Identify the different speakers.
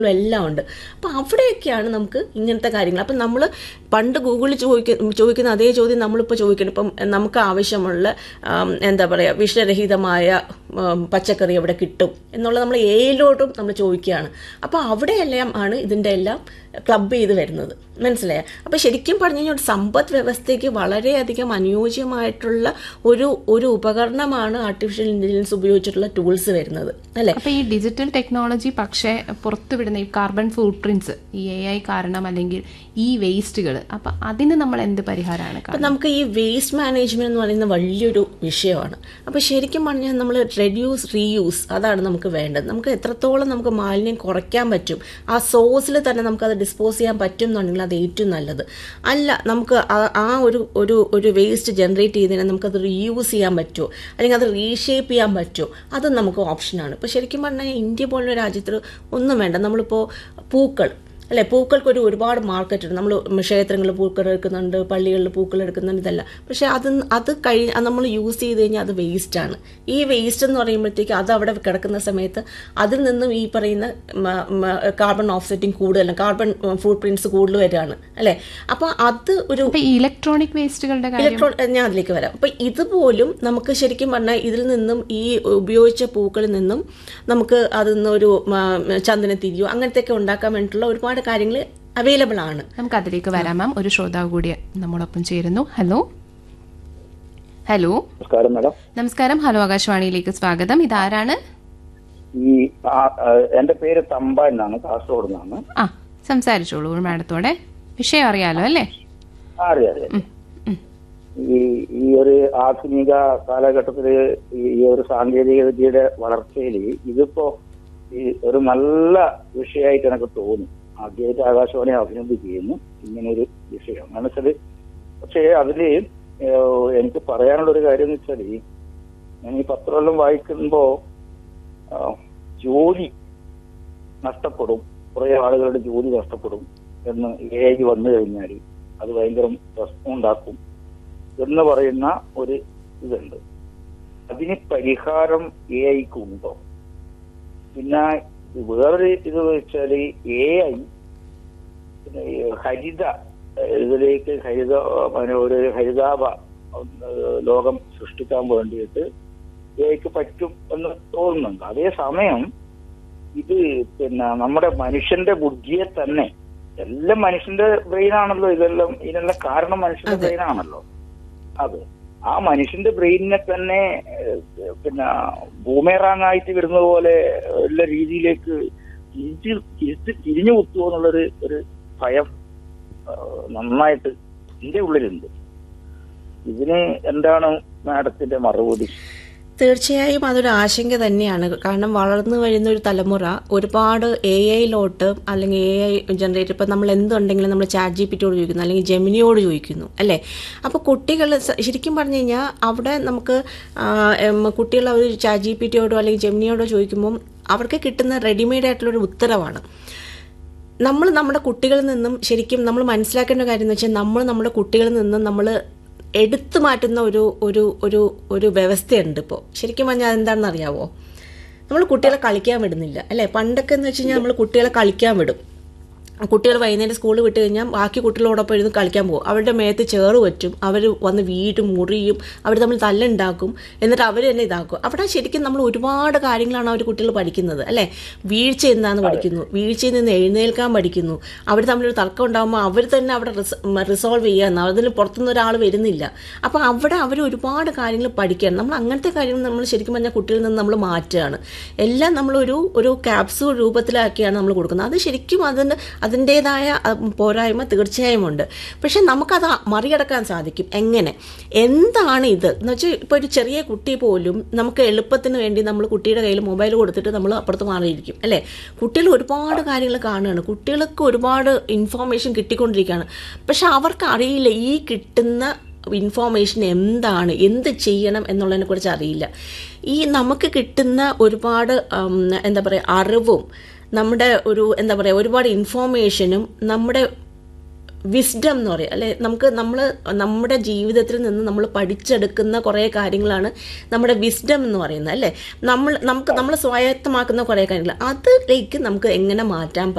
Speaker 1: എല്ലാം ഉണ്ട് അപ്പം അവിടെയൊക്കെയാണ് നമുക്ക് ഇങ്ങനത്തെ കാര്യങ്ങൾ അപ്പം നമ്മൾ പണ്ട് ഗൂഗിളിൽ ചോദിക്ക ചോദിക്കുന്ന അതേ ചോദ്യം നമ്മളിപ്പോൾ ചോദിക്കണം ഇപ്പം നമുക്ക് ആവശ്യമുള്ള ആം, എന്താ പറയുക വിഷരഹിതമായ ആം, പച്ചക്കറി എവിടെ കിട്ടും എന്നുള്ളത് നമ്മൾ ഏയിലോട്ടും നമ്മൾ ചോദിക്കുകയാണ് അപ്പോൾ അവിടെയെല്ലാം ആണ് ഇതിൻ്റെ എല്ലാം ക്ലബ് ചെയ്ത് വരുന്നത് മനസ്സിലായോ അപ്പോൾ ശരിക്കും പറഞ്ഞു കഴിഞ്ഞാൽ ഒരു സമ്പദ് വ്യവസ്ഥയ്ക്ക് വളരെയധികം അനുയോജ്യമായിട്ടുള്ള ഒരു ഒരു ഉപകരണമാണ് ആർട്ടിഫിഷ്യൽ ഇൻ്റലിജൻസ് ഉപയോഗിച്ചിട്ടുള്ള ടൂൾസ് വരുന്നത് അല്ലേ
Speaker 2: അപ്പൊ ഈ ഡിജിറ്റൽ ടെക്നോളജി പക്ഷേ പുറത്തുവിടുന്ന ഈ കാർബൺ ഫുട് പ്രിന്റ്സ് ഈ എ ഐ കാരണം അല്ലെങ്കിൽ ഈ വേസ്റ്റുകൾ അപ്പൊ അതിന് നമ്മൾ എന്ത് പരിഹാരമാണ്
Speaker 1: അപ്പം നമുക്ക് ഈ വേസ്റ്റ് മാനേജ്മെന്റ് എന്ന് പറയുന്ന വലിയൊരു വിഷയമാണ് അപ്പോൾ ശരിക്കും പറഞ്ഞാൽ നമ്മൾ റെഡ്യൂസ് റീയൂസ് അതാണ് നമുക്ക് വേണ്ടത് നമുക്ക് എത്രത്തോളം നമുക്ക് മാലിന്യം കുറയ്ക്കാൻ പറ്റും ആ സോഴ്സിൽ തന്നെ നമുക്കത് ഡിസ്പോസ് ചെയ്യാൻ പറ്റും എന്നുണ്ടെങ്കിൽ അത് ഏറ്റവും നല്ലത് അല്ല നമുക്ക് ആ- ആ ഒരു ഒരു ഒരു വേസ്റ്റ് ജനറേറ്റ് ചെയ്തതിനെ നമുക്കത് റീയൂസ് ചെയ്യാൻ പറ്റുമോ അല്ലെങ്കിൽ അത് റീഷേപ്പ് ചെയ്യാൻ പറ്റുമോ അത് നമുക്ക് ഓപ്ഷനാണ് ഇപ്പോൾ ശരിക്കും പറഞ്ഞാൽ ഇന്ത്യ പോലുള്ള രാജ്യത്തിൽ ഒന്നും വേണ്ട നമ്മളിപ്പോൾ പൂക്കൾ അല്ലെ പൂക്കൾക്കൊരു ഒരുപാട് മാർക്കറ്റ് ഉണ്ട് നമ്മൾ ക്ഷേത്രങ്ങളിൽ പൂക്കൾ എടുക്കുന്നുണ്ട് പള്ളികളിൽ പൂക്കൾ എടുക്കുന്നുണ്ട് ഇതല്ല പക്ഷെ അത് അത് കഴി നമ്മൾ യൂസ് ചെയ്ത് കഴിഞ്ഞാൽ അത് വേസ്റ്റാണ് ഈ വേസ്റ്റ് എന്ന് പറയുമ്പോഴത്തേക്ക് അത് അവിടെ കിടക്കുന്ന സമയത്ത് അതിൽ നിന്നും ഈ പറയുന്ന കാർബൺ ഓഫ്സെറ്റിംഗ് കൂടുതലും കാർബൺ ഫുട് പ്രിന്റ്സ് കൂടുതൽ വരികയാണ് അല്ലേ അപ്പോൾ അത് ഒരു
Speaker 2: അപ്പൊ ഈ ഇലക്ട്രോണിക് വേസ്റ്റുകളുടെ കാര്യം
Speaker 1: ഇലക്ട്രോൺ ഞാൻ അതിലേക്ക് വരാം അപ്പൊ ഇതുപോലും നമുക്ക് ശരിക്കും പറഞ്ഞാൽ ഇതിൽ നിന്നും ഈ ഉപയോഗിച്ച പൂക്കളിൽ നിന്നും നമുക്ക് അതിൽ നിന്ന് ഒരു ചന്ദനത്തിരിയോ അങ്ങനത്തെയൊക്കെ ഉണ്ടാക്കാൻ വേണ്ടിയിട്ടുള്ള ഒരുപാട് കാര്യങ്ങൾ അവൈലബിൾ ആണ്
Speaker 2: നമുക്ക് അതിലേക്ക് വരാം മാം ഒരു ശ്രോതാവ് കൂടി നമ്മളൊപ്പം ചേരുന്നു ഹലോ ഹലോ
Speaker 3: നമസ്കാരം മാഡം
Speaker 2: നമസ്കാരം ഹലോ ആകാശവാണിയിലേക്ക് സ്വാഗതം ഇതാരാണ്
Speaker 3: ഈ ആ- ആ, എന്റെ പേര് തമ്പ എന്നാണ് കാസർഗോഡ് നിന്നാണ്
Speaker 2: ആ സംസാരിച്ചോളൂ മാഡത്തോടെ വിഷയം അറിയാലോ അല്ലേ
Speaker 3: ആ, അറിയാം അറിയാം
Speaker 2: ഉം, ഉം.
Speaker 3: ഈ ഈ ഒരു ആധുനിക കാലഘട്ടത്തില് ഈ ഈ ഒരു സാങ്കേതിക വിദ്യയുടെ വളർച്ചയിൽ ഇതിപ്പോ ഈ ഒരു നല്ല വിഷയമായിട്ട് എനിക്ക് തോന്നുന്നു ആദ്യമായിട്ട് ആകാശവാണി അഭിനന്ദിക്കുന്നു ഇങ്ങനെ ഒരു വിഷയം മനസ്സിൽ പക്ഷേ അതില് ഏഹ്, എനിക്ക് പറയാനുള്ള ഒരു കാര്യം എന്ന് വെച്ചാല് ഞാൻ ഈ പത്രമെല്ലാം വായിക്കുമ്പോ ആ, ജോലി നഷ്ടപ്പെടും കുറെ ആളുകളുടെ ജോലി നഷ്ടപ്പെടും എന്ന് എ ഐ വന്നു കഴിഞ്ഞാൽ അത് ഭയങ്കര പ്രശ്നം ഉണ്ടാക്കും എന്ന് പറയുന്ന ഒരു ഇതുണ്ട് അതിന് പരിഹാരം എ ഐക്ക് ഉണ്ടോ പിന്നെ വേറൊരു ഇത് വെച്ചാൽ എ ഐ പിന്നെ ഈ ഹരിത ഏഹ് ഇതിലേക്ക് ഹരിത പിന്നെ ഒരു ഹരിതാഭ ഏഹ് ലോകം സൃഷ്ടിക്കാൻ വേണ്ടിയിട്ട് എ ഐക്ക് പറ്റും എന്ന് തോന്നുന്നുണ്ട് അതേസമയം ഇത് പിന്നെ നമ്മുടെ മനുഷ്യന്റെ ബുദ്ധിയെ തന്നെ എല്ലാം മനുഷ്യന്റെ ബ്രെയിൻ ആണല്ലോ ഇതെല്ലാം ഇതിനെല്ലാം കാരണം മനുഷ്യന്റെ
Speaker 1: അതെ.
Speaker 3: ബ്രെയിൻ ആണല്ലോ അത് ആ മനുഷ്യന്റെ ബ്രെയിനിനെ തന്നെ ഏഹ്, പിന്നെ ബൂമേറാങ്ങായിട്ട് വരുന്ന പോലെ ഉള്ള രീതിയിലേക്ക് തിരിച്ച് തിരിച്ച് തിരിഞ്ഞു കുത്തുമോ എന്നുള്ളൊരു ഒരു ഭയം ഏഹ്, നന്നായിട്ട് എന്റെ ഉള്ളിലുണ്ട് ഇതിന് എന്താണ് മാഡത്തിന്റെ മറുപടി
Speaker 1: തീർച്ചയായും അതൊരു ആശങ്ക തന്നെയാണ് കാരണം വളർന്നു വരുന്ന ഒരു തലമുറ ഒരുപാട് എ ഐയിലോട്ട് അല്ലെങ്കിൽ എ ഐ ജനറേറ്റ് ഇപ്പം നമ്മൾ എന്തുണ്ടെങ്കിലും നമ്മൾ ചാറ്റ് ജി പിറ്റിയോട് ചോദിക്കുന്നു അല്ലെങ്കിൽ ജെമിനിയോട് ചോദിക്കുന്നു അല്ലേ അപ്പോൾ കുട്ടികൾ സ- ശരിക്കും പറഞ്ഞു കഴിഞ്ഞാൽ അവിടെ നമുക്ക് ആ, എം, കുട്ടികൾ അവർ ചാറ്റ് ജി പിറ്റിയോടോ അല്ലെങ്കിൽ ജെമിനിയോടോ ചോദിക്കുമ്പം അവർക്ക് കിട്ടുന്ന റെഡിമെയ്ഡ് ആയിട്ടുള്ളൊരു ഉത്തരവാണ് നമ്മൾ നമ്മുടെ കുട്ടികളിൽ നിന്നും ശരിക്കും നമ്മൾ മനസ്സിലാക്കേണ്ട കാര്യം എന്ന് വെച്ചാൽ നമ്മൾ നമ്മുടെ കുട്ടികളിൽ നിന്നും നമ്മൾ എടുത്തു മാറ്റുന്ന ഒരു ഒരു ഒരു ഒരു വ്യവസ്ഥയുണ്ട് ഇപ്പോൾ ശരിക്കും പറഞ്ഞാൽ അതെന്താണെന്ന് അറിയാവോ നമ്മൾ കുട്ടികളെ കളിക്കാൻ വിടുന്നില്ല അല്ലേ പണ്ടൊക്കെ എന്ന് വെച്ച് കഴിഞ്ഞാൽ നമ്മൾ കുട്ടികളെ കളിക്കാൻ വിടും കുട്ടികൾ വൈകുന്നേരം സ്കൂളിൽ വിട്ട് കഴിഞ്ഞാൽ ബാക്കി കുട്ടികളോടൊപ്പം ഇരുന്ന് കളിക്കാൻ പോകും അവരുടെ മേത്ത് ചേറ് പറ്റും അവർ വന്ന് വീടും മുറിയും അവർ തമ്മിൽ തല്ലുണ്ടാക്കും എന്നിട്ട് അവർ തന്നെ ഇതാക്കും അവിടെ ശരിക്കും നമ്മൾ ഒരുപാട് കാര്യങ്ങളാണ് അവർ കുട്ടികൾ പഠിക്കുന്നത് അല്ലേ വീഴ്ച എന്താണെന്ന് പഠിക്കുന്നു വീഴ്ചയിൽ നിന്ന് എഴുന്നേൽക്കാൻ പഠിക്കുന്നു അവർ തമ്മിലൊരു തർക്കം ഉണ്ടാകുമ്പോൾ അവർ തന്നെ അവിടെ റിസോൾവ് ചെയ്യാന്ന് അതിന് പുറത്തുനിന്ന് ഒരാൾ വരുന്നില്ല അപ്പോൾ അവിടെ അവർ ഒരുപാട് കാര്യങ്ങൾ പഠിക്കുകയാണ് നമ്മൾ അങ്ങനത്തെ കാര്യങ്ങൾ നമ്മൾ ശരിക്കും പറഞ്ഞാൽ കുട്ടികളിൽ നിന്ന് നമ്മൾ മാറ്റുകയാണ് എല്ലാം നമ്മളൊരു ഒരു ക്യാപ്സൂൾ രൂപത്തിലാക്കിയാണ് നമ്മൾ കൊടുക്കുന്നത് അത് ശരിക്കും അതിന് അതിൻ്റേതായ അഹ്, പോരായ്മ തീർച്ചയായും ഉണ്ട് പക്ഷെ നമുക്കത് മറികടക്കാൻ സാധിക്കും എങ്ങനെ എന്താണ് ഇത് എന്ന് വെച്ചാൽ ഇപ്പോൾ ഒരു ചെറിയ കുട്ടി പോലും നമുക്ക് എളുപ്പത്തിന് വേണ്ടി നമ്മൾ കുട്ടിയുടെ കയ്യിൽ മൊബൈൽ കൊടുത്തിട്ട് നമ്മൾ അപ്പുറത്ത് മാറിയിരിക്കും അല്ലേ കുട്ടികൾ ഒരുപാട് കാര്യങ്ങൾ കാണുകയാണ് കുട്ടികൾക്ക് ഒരുപാട് ഇൻഫോർമേഷൻ കിട്ടിക്കൊണ്ടിരിക്കുകയാണ് പക്ഷെ അവർക്ക് അറിയില്ല ഈ കിട്ടുന്ന ഇൻഫോർമേഷൻ എന്താണ് എന്ത് ചെയ്യണം എന്നുള്ളതിനെ കുറിച്ച് അറിയില്ല ഈ നമുക്ക് കിട്ടുന്ന ഒരുപാട് ഉം, എന്താ പറയുക അറിവും നമ്മുടെ ഒരു എന്താ പറയുക ഒരുപാട് ഇൻഫോർമേഷനും നമ്മുടെ വിസ്ഡം എന്ന് പറയും അല്ലെ നമുക്ക് നമ്മൾ നമ്മുടെ ജീവിതത്തിൽ നിന്ന് നമ്മൾ പഠിച്ചെടുക്കുന്ന കുറേ കാര്യങ്ങളാണ് നമ്മുടെ വിസ്ഡം എന്ന് പറയുന്നത് അല്ലേ നമ്മൾ നമുക്ക് നമ്മൾ സ്വായത്തമാക്കുന്ന കുറേ കാര്യങ്ങൾ അതിലേക്ക് നമുക്ക് എങ്ങനെ മാറ്റാൻ